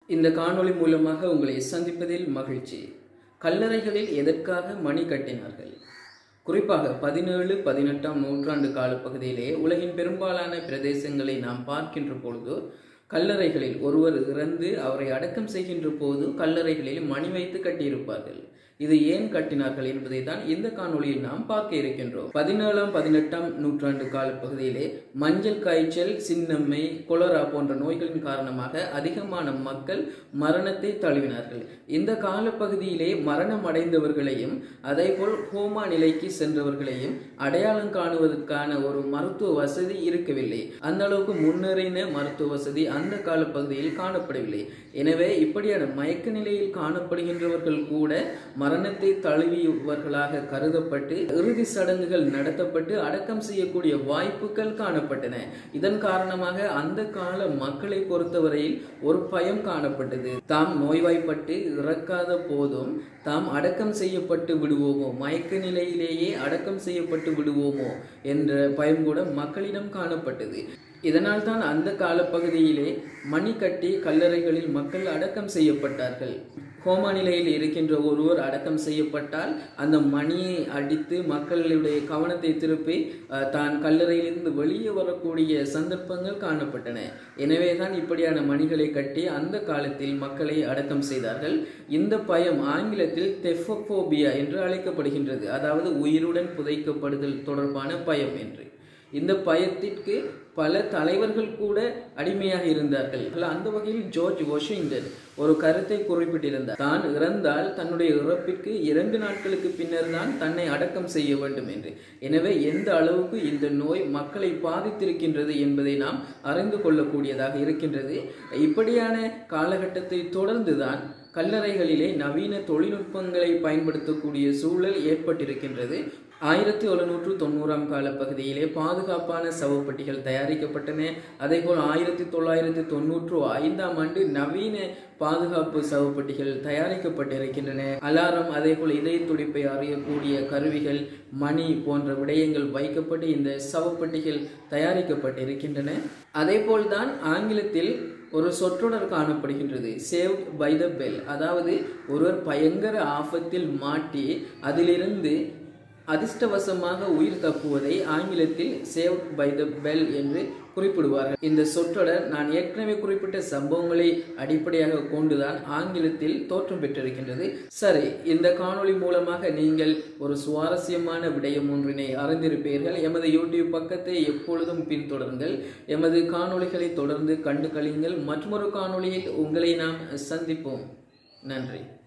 இந்த காணொளி மூலமாக உங்களை சந்திப்பதில் மகிழ்ச்சி கல்லறைகளில் எதற்காக மணி கட்டினார்கள் குறிப்பாக பதினேழு பதினெட்டாம் நூற்றாண்டு காலப்பகுதியிலே உலகின் பெரும்பாலான பிரதேசங்களை நாம் பார்க்கின்ற பொழுது கல்லறைகளில் ஒருவர் இறந்து அவரை அடக்கம் செய்கின்ற போது கல்லறைகளில் மணி வைத்து கட்டியிருப்பார்கள் இது ஏன் கட்டினார்கள் என்பதை தான் இந்த காணொளியில் நாம் பார்க்க இருக்கின்றோம் பதினேழாம் பதினெட்டாம் நூற்றாண்டு காலப்பகுதியிலே மஞ்சள் காய்ச்சல் சின்னம்மை கொலரா போன்ற நோய்களின் காரணமாக அதிகமான மக்கள் மரணத்தை தழுவினார்கள் இந்த காலப்பகுதியிலே மரணம் அடைந்தவர்களையும் அதேபோல் ஹோமா நிலைக்கு சென்றவர்களையும் அடையாளம் காணுவதற்கான ஒரு மருத்துவ வசதி இருக்கவில்லை அந்த அளவுக்கு முன்னேறின மருத்துவ வசதி அந்த காலப்பகுதியில் காணப்படவில்லை எனவே இப்படியான மயக்க நிலையில் காணப்படுகின்றவர்கள் கூட மரணத்தை தழுவியவர்களாக கருதப்பட்டு இறுதி சடங்குகள் நடத்தப்பட்டு அடக்கம் செய்யக்கூடிய வாய்ப்புகள் காணப்பட்டன இதன் காரணமாக அந்த கால மக்களை பொறுத்தவரையில் ஒரு பயம் காணப்பட்டது தாம் நோய்வாய்ப்பட்டு இறக்காத போதும் தாம் அடக்கம் செய்யப்பட்டு விடுவோமோ மயக்க நிலையிலேயே அடக்கம் செய்யப்பட்டு விடுவோமோ என்ற பயம் கூட மக்களிடம் காணப்பட்டது இதனால் தான் அந்த காலப்பகுதியிலே மணி கட்டி கல்லறைகளில் மக்கள் அடக்கம் செய்யப்பட்டார்கள் கோமா நிலையில் இருக்கின்ற ஒருவர் அடக்கம் செய்யப்பட்டால் அந்த மணியை அடித்து மக்களுடைய கவனத்தை திருப்பி தான் கல்லறையிலிருந்து வெளியே வரக்கூடிய சந்தர்ப்பங்கள் காணப்பட்டன எனவே தான் இப்படியான மணிகளை கட்டி அந்த காலத்தில் மக்களை அடக்கம் செய்தார்கள் இந்த பயம் ஆங்கிலத்தில் தெஃபோபியா என்று அழைக்கப்படுகின்றது அதாவது உயிருடன் புதைக்கப்படுதல் தொடர்பான பயம் என்று இந்த பயத்திற்கு பல தலைவர்கள் கூட அடிமையாக இருந்தார்கள் அந்த வகையில் ஜார்ஜ் வாஷிங்டன் ஒரு கருத்தை குறிப்பிட்டிருந்தார் தான் இறந்தால் தன்னுடைய இறப்பிற்கு இரண்டு நாட்களுக்கு பின்னர் தான் தன்னை அடக்கம் செய்ய வேண்டும் என்று எனவே எந்த அளவுக்கு இந்த நோய் மக்களை பாதித்திருக்கின்றது என்பதை நாம் அறிந்து கொள்ளக்கூடியதாக இருக்கின்றது இப்படியான காலகட்டத்தை தொடர்ந்துதான் கல்லறைகளிலே நவீன தொழில்நுட்பங்களை பயன்படுத்தக்கூடிய சூழல் ஏற்பட்டிருக்கின்றது ஆயிரத்தி எழுநூற்று தொண்ணூறாம் கால பகுதியிலே பாதுகாப்பான சவப்பட்டிகள் தயாரிக்கப்பட்டன அதேபோல் ஆயிரத்தி தொள்ளாயிரத்தி தொண்ணூற்று ஐந்தாம் ஆண்டு நவீன பாதுகாப்பு சவப்பட்டிகள் தயாரிக்கப்பட்டிருக்கின்றன அலாரம் அதே போல் இதய துடிப்பை அறியக்கூடிய கருவிகள் மணி போன்ற விடயங்கள் வைக்கப்பட்டு இந்த சவப்பட்டிகள் தயாரிக்கப்பட்டிருக்கின்றன அதே போல்தான் ஆங்கிலத்தில் ஒரு சொற்றொடர் காணப்படுகின்றது சேவ் பை த பெல் அதாவது ஒருவர் பயங்கர ஆபத்தில் மாட்டி அதிலிருந்து அதிர்ஷ்டவசமாக உயிர் தப்புவதை ஆங்கிலத்தில் சேவ் பை த பெல் என்று குறிப்பிடுவார்கள் இந்த சொற்றொடர் நான் ஏற்கனவே குறிப்பிட்ட சம்பவங்களை அடிப்படையாக கொண்டுதான் ஆங்கிலத்தில் தோற்றம் பெற்றிருக்கின்றது சரி இந்த காணொளி மூலமாக நீங்கள் ஒரு சுவாரஸ்யமான விடயம் ஒன்றினை அறிந்திருப்பீர்கள் எமது யூடியூப் பக்கத்தை எப்பொழுதும் பின்தொடருங்கள் எமது காணொளிகளை தொடர்ந்து கண்டு கழியுங்கள் மற்றொரு காணொளியில் உங்களை நாம் சந்திப்போம் நன்றி